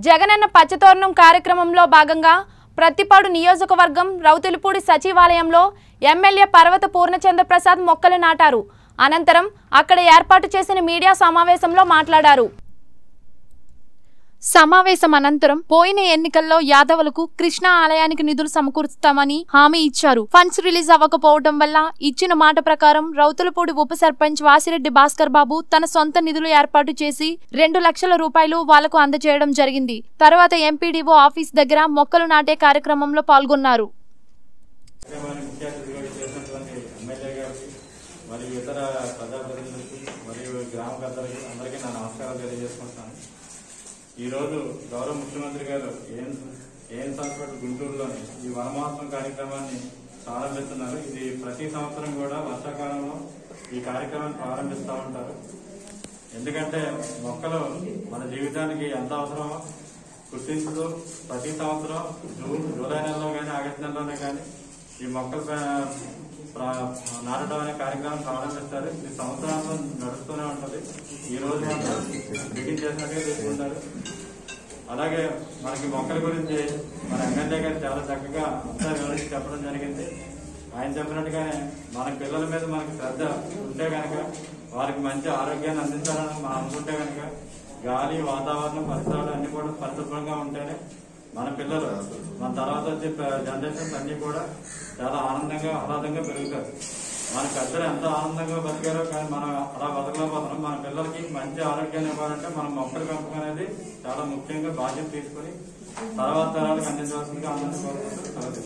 జగనన్న పచ్చతోరణం కార్యక్రమంలో భాగంగా ప్రతిపాడు నియోజకవర్గం రౌతులపూడి సచివాలయంలో ఎమ్మెల్యే పర్వత పూర్ణచంద్ర ప్రసాద్ మొక్కలు నాటారు అనంతరం అక్కడ ఏర్పాటు చేసిన మీడియా సమావేశంలో మాట్లాడారు సమావేశం అనంతరం పోయిన ఎన్నికల్లో యాదవులకు కృష్ణా ఆలయానికి నిధులు సమకూరుస్తామని హామీ ఇచ్చారు ఫండ్స్ రిలీజ్ అవ్వకపోవడం వల్ల ఇచ్చిన మాట ప్రకారం రౌతులపూడి ఉప సర్పంచ్ వాసిరెడ్డి భాస్కర్ బాబు తన సొంత నిధులు ఏర్పాటు చేసి రెండు లక్షల రూపాయలు వాళ్లకు అందజేయడం జరిగింది తర్వాత ఎంపీడీఓ ఆఫీస్ దగ్గర మొక్కలు నాటే కార్యక్రమంలో పాల్గొన్నారు కార్యక్రమాన్ని ముఖ్య అతిథిగా చేసినటువంటి ఎమ్మెల్యే గారికి మరియు ఇతర ప్రజాప్రతినిధులకు మరియు గ్రామ పెద్దలకి అందరికీ నా నమస్కారాలు తెలియజేసుకుంటున్నాను ఈరోజు గౌరవ ముఖ్యమంత్రి గారు ఏం ఏం హాస్పిటల్ గుంటూరులోని ఈ వనమహోత్సవం కార్యక్రమాన్ని ప్రారంభిస్తున్నారు ఇది ప్రతి సంవత్సరం కూడా వర్షాకాలంలో ఈ కార్యక్రమాన్ని ప్రారంభిస్తూ ఉంటారు ఎందుకంటే మొక్కలు మన జీవితానికి ఎంత అవసరమో గుర్తించుతూ ప్రతి సంవత్సరం జూన్ జూలై నెలలో కానీ ఆగస్టు నెలలోనే కానీ ఈ మొక్కలు ప్ర- ప్ర- నాటడం అనే కార్యక్రమం ప్రారంభిస్తారు ఇది సంవత్సరాంతం నడుస్తూనే ఉంటుంది ఈ రోజు మాత్రం బిగిన్ చేసినట్టుగా తీసుకుంటారు అలాగే మనకి మొక్కల గురించి మన ఎమ్మెల్యే గారు చాలా చక్కగా అంతా వివరించి చెప్పడం జరిగింది ఆయన చెప్పినట్టుగానే మన పిల్లల మీద మనకి శ్రద్ధ ఉంటే గనక వారికి మంచి ఆరోగ్యాన్ని అందించాలని మనం అనుకుంటే గనక గాలి వాతావరణం పరిసరాలు అన్ని కూడా పరిశుభ్రంగా ఉంటేనే మన పిల్లలు మన తర్వాత వచ్చే జనరేషన్స్ అన్ని కూడా చాలా ఆనందంగా ఆహ్లాదంగా పెరుగుతారు మన పెద్దలు ఎంత ఆనందంగా బతికారో కానీ మనం అలా బతకలేకపోతున్నాం మన పిల్లలకి మంచి ఆరోగ్యాన్ని ఇవ్వాలంటే మనం మొక్కల పెంపకం అనేది చాలా ముఖ్యంగా బాధ్యత తీసుకొని తర్వాత తరాలకు అందించవలసిందిగా అందరినీ కోరుకుంటూ సెలవు తీసుకుంటాను.